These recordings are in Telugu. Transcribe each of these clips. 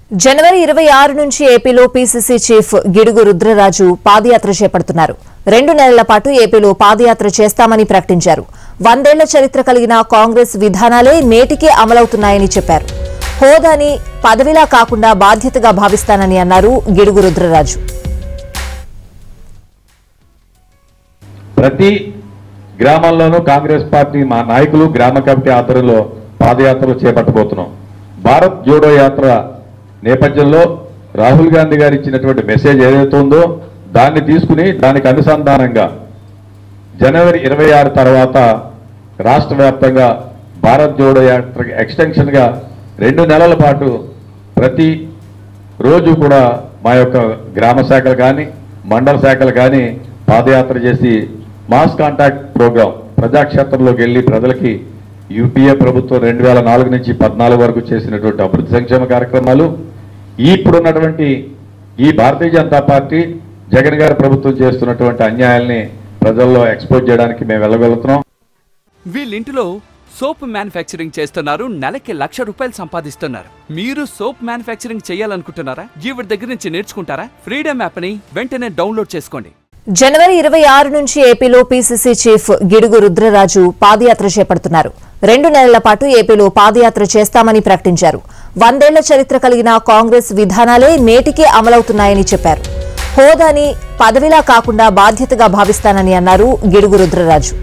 జనవరి ఇరవై ఆరు నుంచి ఏపీలో పీసీసీ చీఫ్ గిడుగు రుద్రరాజు పాదయాత్ర చేపడుతున్నారు రెండు నెలల పాటు ఏపీలో పాదయాత్ర చేస్తామని ప్రకటించారు వందేళ్ల చరిత్ర కలిగిన కాంగ్రెస్ విధానాలే నేటికే అమలవుతున్నాయని చెప్పారు హోదాని పదవిలా కాకుండా బాధ్యతగా భావిస్తానని అన్నారు గిడుగు రుద్రరాజు ప్రతి గ్రామాల్లోనూ కాంగ్రెస్ పార్టీ మా నాయకులు గ్రామ కమిటీ ఆధ్వర్యంలో పాదయాత్రలు చేపట్టబోతున్నాం భారత్ జోడో యాత్ర నేపథ్యంలో రాహుల్ గాంధీ గారు ఇచ్చినటువంటి మెసేజ్ ఏదైతే ఉందో దాన్ని తీసుకుని దానికి అనుసంధానంగా జనవరి ఇరవై ఆరు తర్వాత రాష్ట్ర వ్యాప్తంగా భారత్ జోడో యాత్ర ఎక్స్టెన్షన్గా రెండు నెలల పాటు ప్రతి రోజు కూడా మా యొక్క గ్రామ శాఖలు కానీ మండల శాఖలు కానీ పాదయాత్ర చేసి మాస్ కాంటాక్ట్ ప్రోగ్రాం ప్రజాక్షేత్రంలోకి వెళ్ళి ప్రజలకి యూపీఏ ప్రభుత్వం రెండు వేల నాలుగు నుంచి పద్నాలుగు వరకు చేసినటువంటి అభివృద్ధి సంక్షేమ కార్యక్రమాలు ఈ ఇప్పుడున్నటువంటి ఈ భారతీయ జనతా పార్టీ జగన్ గారి ప్రభుత్వం చేస్తున్నటువంటి అన్యాయాల్ని ప్రజల్లో ఎక్స్పోజ్ చేయడానికి మేము వెళ్ళగలుగుతున్నాం వీళ్ళింటిలో సోప్ మ్యానుఫ్యాక్చరింగ్ చేస్తున్నారు నెలకి లక్ష రూపాయలు సంపాదిస్తున్నారు మీరు సోప్ మ్యానుఫ్యాక్చరింగ్ చేయాలనుకుంటున్నారా ఈవిడ దగ్గర నుంచి నేర్చుకుంటారా ఫ్రీడమ్ యాప్ని వెంటనే డౌన్లోడ్ చేసుకోండి జనవరి ఇరవై ఆరు నుంచి ఏపీలో పీసీసీ చీఫ్ గిడుగు రుద్రరాజు పాదయాత్ర చేపడుతున్నారు రెండు నెలల పాటు ఏపీలో పాదయాత్ర చేస్తామని ప్రకటించారు వందేళ్ల చరిత్ర కలిగిన కాంగ్రెస్ విధానాలే నేటికే అమలవుతున్నాయని చెప్పారు హోదాని పదవిలా కాకుండా బాధ్యతగా భావిస్తానని అన్నారు గిడుగు రుద్రరాజు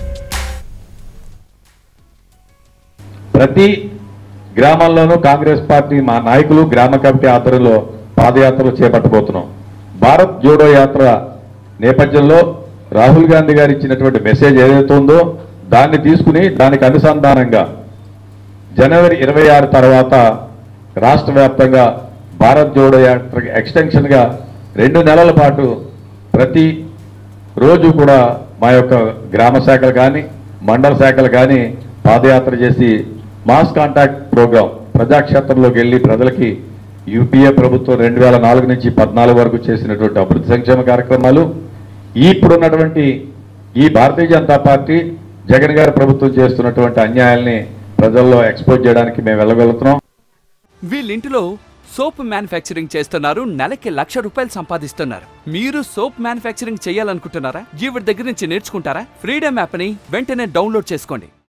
ప్రతి గ్రామాల్లోనూ కాంగ్రెస్ పార్టీ మా నాయకులు గ్రామ కమిటీ ఆధ్వర్యంలో పాదయాత్రలు చేపట్టబోతున్నాం భారత్ జోడో యాత్ర నేపథ్యంలో రాహుల్ గాంధీ గారు ఇచ్చినటువంటి మెసేజ్ ఏదైతే ఉందో దాన్ని తీసుకుని దానికి అనుసంధానంగా జనవరి ఇరవై ఆరు తర్వాత రాష్ట్ర వ్యాప్తంగా భారత్ జోడో యాత్ర ఎక్స్టెన్షన్గా రెండు నెలల పాటు ప్రతి రోజు కూడా మా యొక్క గ్రామ శాఖలు కానీ మండల శాఖలు కానీ పాదయాత్ర చేసి మాస్ కాంటాక్ట్ ప్రోగ్రాం ప్రజాక్షేత్రంలోకి వెళ్ళి ప్రజలకి యూపీఏ ప్రభుత్వం రెండు వేల నాలుగు నుంచి పద్నాలుగు వరకు చేసినటువంటి అభివృద్ధి సంక్షేమ కార్యక్రమాలు ఈ ఇప్పుడున్నటువంటి ఈ భారతీయ జనతా పార్టీ జగన్ గారి ప్రభుత్వం చేస్తున్నటువంటి అన్యాయాల్ని ప్రజల్లో ఎక్స్పోజ్ చేయడానికి మేము వెళ్ళగలుగుతున్నాం వీళ్ళింటిలో సోప్ మ్యానుఫ్యాక్చరింగ్ చేస్తున్నారు నెలకి లక్ష రూపాయలు సంపాదిస్తున్నారు మీరు సోప్ మ్యానుఫ్యాక్చరింగ్ చేయాలనుకుంటున్నారా ఈవిడ దగ్గర నుంచి నేర్చుకుంటారా ఫ్రీడమ్ యాప్ని వెంటనే డౌన్లోడ్ చేసుకోండి